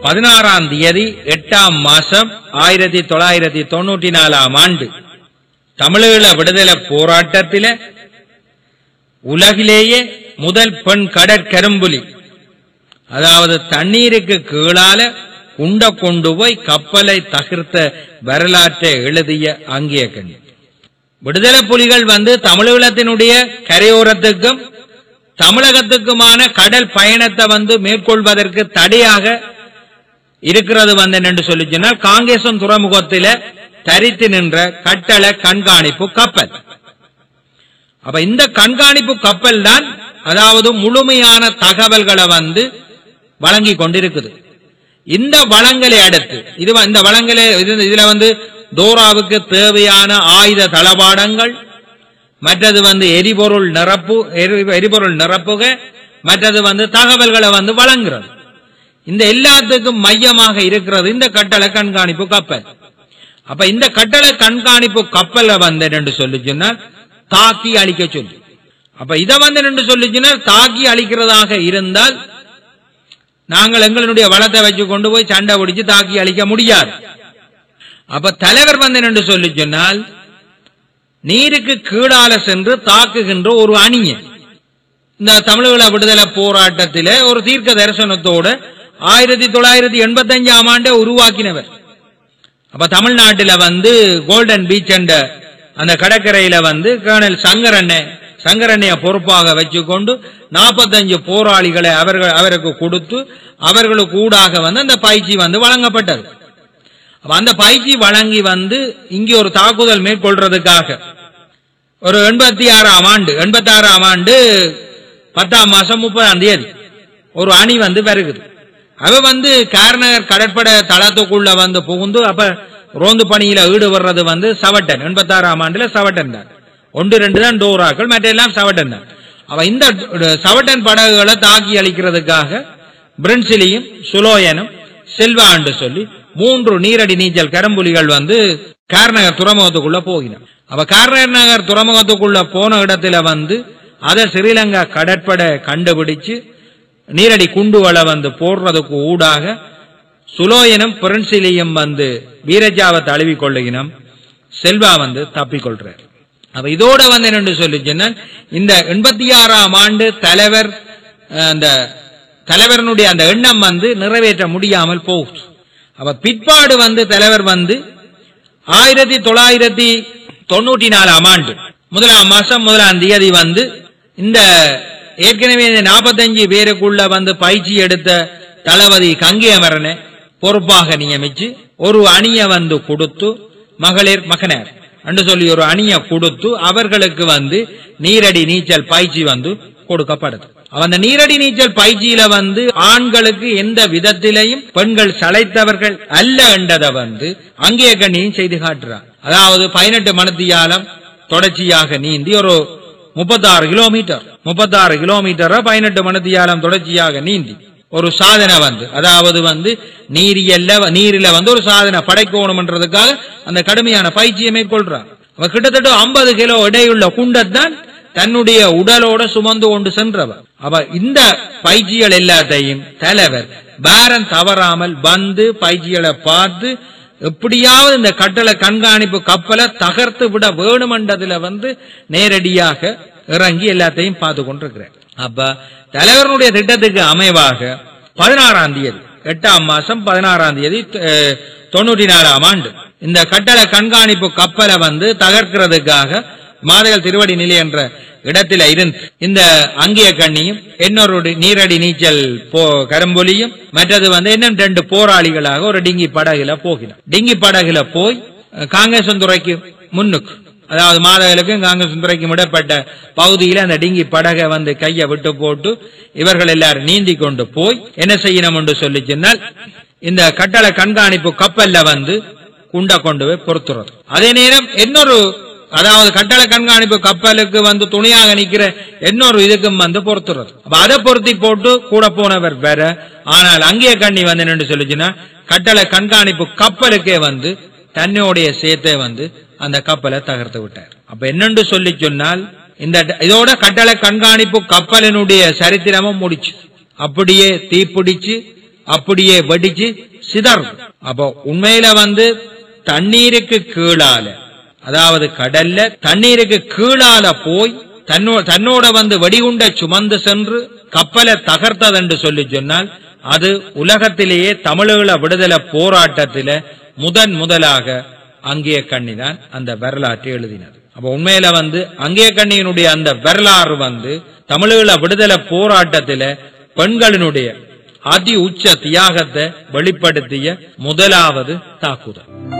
பதினாறாம் தேதி எட்டாம் மாசம் ஆயிரத்தி தொள்ளாயிரத்தி தொண்ணூற்றி நாலாம் ஆண்டு தமிழீழ விடுதலை போராட்டத்தில உலகிலேயே முதல் பெண் கடற்கரும்புலி அதாவது தண்ணீருக்கு கீழால குண்ட கொண்டு போய் கப்பலை தகர்த்த வரலாற்றை எழுதிய அங்கிய கண்ணி விடுதலை புலிகள் வந்து தமிழீழத்தினுடைய கரையோரத்துக்கும் தமிழகத்துக்குமான கடல் பயணத்தை வந்து மேற்கொள்வதற்கு தடையாக இருக்கிறது வந்து என்று சொல்லி சொன்னால் காங்கேசன் துறைமுகத்தில தரித்து நின்ற கட்டள கண்காணிப்பு கப்பல் அப்ப இந்த கண்காணிப்பு கப்பல் தான் அதாவது முழுமையான தகவல்களை வந்து வழங்கி கொண்டிருக்குது இந்த வளங்களை அடுத்து இது வ- இந்த வளங்களை இது- இதுல வந்து டோராவுக்கு தேவையான ஆயுத தளபாடங்கள் மற்றது வந்து எரிபொருள் நிரப்பு எரி- எரிபொருள் நிரப்புக மற்றது வந்து தகவல்களை வந்து வழங்குறது இந்த எல்லாத்துக்கும் மையமாக இருக்கிறது இந்த கட்டளை கண்காணிப்பு கப்பல் அப்ப இந்த கட்டளை கண்காணிப்பு கப்பலை வந்து என்று சொல்லி சொன்னால் தாக்கி அழிக்க சொல்லி அப்ப இதை வந்து என்று சொல்லி சொன்னால் தாக்கி அழிக்கிறதாக இருந்தால் நாங்கள் எங்களுடைய வளத்தை வச்சு கொண்டு போய் சண்டை பிடிச்சு தாக்கி அழிக்க முடியாது அப்ப தலைவர் வந்து என்று சொல்லி சொன்னால் நீருக்கு கீழால சென்று தாக்குகின்ற ஒரு அணிய இந்த தமிழீழ விடுதலை போராட்டத்தில ஒரு தீர்க்க தரிசனத்தோட ஆயிரத்தி தொள்ளாயிரத்தி எண்பத்தி அஞ்சாம் ஆண்டை உருவாக்கினவர் அப்ப தமிழ்நாட்டில வந்து கோல்டன் பீச் என்ற அந்த கடற்கரையில வந்து கர்னல் சங்கரண்ணே சங்கரண்ணைய பொறுப்பாக வச்சுக்கொண்டு நாற்பத்தஞ்சு போராளிகளை அவர்கள் அவருக்கு கொடுத்து அவர்களுக்கு ஊடாக வந்து அந்த பயிற்சி வந்து வழங்கப்பட்டது அப்ப அந்த பயிற்சி வழங்கி வந்து இங்கே ஒரு தாக்குதல் மேற்கொள்றதுக்காக ஒரு எண்பத்தி ஆறாம் ஆண்டு எண்பத்தி ஆறாம் ஆண்டு பத்தாம் மாசம் முப்பதாம் தேதி ஒரு அணி வந்து வருகுது அவ வந்து கார்நகர் கடற்படை தளத்துக்குள்ள வந்து புகுந்து அப்ப ரோந்து பணியில ஈடுபடுறது வந்து சவட்டன் எண்பத்தாறாம் ஆண்டுல சவட்டன் தான் ஒன்று ரெண்டு தான் டோராக்கள் மற்ற எல்லாம் சவட்டன் தான் அவ இந்த சவட்டன் படகுகளை தாக்கி அளிக்கிறதுக்காக பிரின்சிலியும் சுலோயனும் செல்வாண்டு சொல்லி மூன்று நீரடி நீச்சல் கரம்புலிகள் வந்து கார்நகர் துறைமுகத்துக்குள்ள போகின அவ கார்நகர் நகர் துறைமுகத்துக்குள்ள போன இடத்துல வந்து அதை ஸ்ரீலங்கா கடற்படை கண்டுபிடிச்சு நீரடி குண்டுகளை வந்து போடுறதுக்கு ஊடாக சுலோயனும் பிரின்சிலியும் வந்து வீரஜாவை தழுவி கொள்ளுகினம் செல்வா வந்து தப்பிக்கொள்றார் அப்ப இதோட வந்து என்னன்னு சொல்லி சொன்னால் இந்த எண்பத்தி ஆறாம் ஆண்டு தலைவர் அஹ், அந்த தலைவரனுடைய அந்த எண்ணம் வந்து நிறைவேற்ற முடியாமல் போகுது அப்ப பிற்பாடு வந்து தலைவர் வந்து ஆயிரத்தி தொள்ளாயிரத்தி தொண்ணூற்றி நாலாம் ஆண்டு முதலாம் மாசம் முதலாம் தேதி வந்து இந்த ஏற்கனவே இந்த நாற்பத்தஞ்சு பேருக்குள்ள வந்து பயிற்சி எடுத்த தளபதி கங்கை அமரனை பொறுப்பாக நியமிச்சு ஒரு அணிய வந்து கொடுத்து மகளிர் மகனர் என்று சொல்லி ஒரு அணிய கொடுத்து அவர்களுக்கு வந்து நீரடி நீச்சல் பயிற்சி வந்து கொடுக்கப்படுது அப்ப அந்த நீரடி நீச்சல் பயிற்சியில வந்து ஆண்களுக்கு எந்த விதத்திலையும் பெண்கள் சளைத்தவர்கள் அல்ல என்றதை வந்து அங்கே கண்ணியும் செய்து காட்டுறார் அதாவது பதினெட்டு மணத்தியாலம் தொடர்ச்சியாக நீந்தி ஒரு முப்பத்தாறு கிலோமீட்டர் முப்பத்தாறு கிலோமீட்டரை பதினெட்டு மணத்தியாலம் தொடர்ச்சியாக நீந்தி ஒரு சாதனை வந்து அதாவது வந்து நீரியல்ல நீரில வந்து ஒரு சாதனை படைக்கணும்ன்றதுக்காக அந்த கடுமையான பயிற்சியை மேற்கொள்றார் அவ கிட்டத்தட்ட ஐம்பது கிலோ எடையுள்ள குண்டத்தான் தன்னுடைய உடலோட சுமந்து கொண்டு சென்றவர் அவ இந்த பயிற்சிகள் எல்லாத்தையும் தலைவர் பேரன் தவறாமல் வந்து பயிற்சிகளை பார்த்து எப்படியாவது இந்த கட்டளை கண்காணிப்பு கப்பலை தகர்த்து விட வேணுமென்றதுல வந்து நேரடியாக இறங்கி எல்லாத்தையும் பார்த்து கொண்டிருக்கிறார் அப்ப தலைவருடைய திட்டத்துக்கு அமைவாக பதினாறாம் தேதி எட்டாம் மாசம் பதினாறாம் தேதி அஹ், தொண்ணூற்றி நாலாம் ஆண்டு இந்த கட்டளை கண்காணிப்பு கப்பலை வந்து தகர்க்கிறதுக்காக மாதகள் திருவடி நிலை என்ற இடத்துல இருந்து இந்த அங்கிய கண்ணியும் இன்னொரு நீரடி நீச்சல் போ கரும்பொலியும் மற்றது வந்து இன்னும் ரெண்டு போராளிகளாக ஒரு டிங்கி படகுல போகினார் டிங்கி படகுல போய் அஹ், காங்கேசன்துறைக்கு முன்னுக்கு அதாவது மாதகளுக்கும் காங்கேசன்துறைக்கும் இடப்பட்ட பகுதியில அந்த டிங்கி படகை வந்து கையை விட்டு போட்டு இவர்கள் எல்லாரும் நீந்தி கொண்டு போய் என்ன செய்யணும் என்று சொல்லி சொன்னால் இந்த கட்டளை கண்காணிப்பு கப்பல்ல வந்து குண்டை கொண்டு போய் பொறுத்துறது அதே நேரம் இன்னொரு அதாவது கட்டளை கண்காணிப்பு கப்பலுக்கு வந்து துணையாக நிக்கிற இன்னொரு இதுக்கும் வந்து பொறுத்துறது அப்ப அதை பொருத்தி போட்டு கூட போனவர் வேற ஆனால் அங்கே கண்ணி வந்து என்னன்னு சொல்லிச்சுன்னா கட்டளை கண்காணிப்பு கப்பலுக்கே வந்து தன்னுடைய சேர்த்தே வந்து அந்த கப்பலை தகர்த்து விட்டார் அப்ப என்னன்னு சொல்லி சொன்னால் இந்த இதோட கட்டளை கண்காணிப்பு கப்பலினுடைய சரித்திரமும் முடிச்சு அப்படியே தீப்பிடிச்சு அப்படியே வெடிச்சு சிதறும் அப்போ உண்மையில வந்து தண்ணீருக்கு கீழால அதாவது கடல்ல தண்ணீருக்கு கீழால போய் தன்னோ தன்னோட வந்து வெடிகுண்ட சுமந்து சென்று கப்பலை தகர்த்ததென்று சொல்லி சொன்னால் அது உலகத்திலேயே தமிழீழ விடுதலை போராட்டத்தில முதன் முதலாக அங்கே கண்ணிதான் அந்த வரலாற்றை எழுதினது அப்ப உண்மையில வந்து அங்கே கண்ணியினுடைய அந்த வரலாறு வந்து தமிழீழ விடுதலை போராட்டத்தில பெண்களினுடைய அதி உச்ச தியாகத்தை வெளிப்படுத்திய முதலாவது தாக்குதல்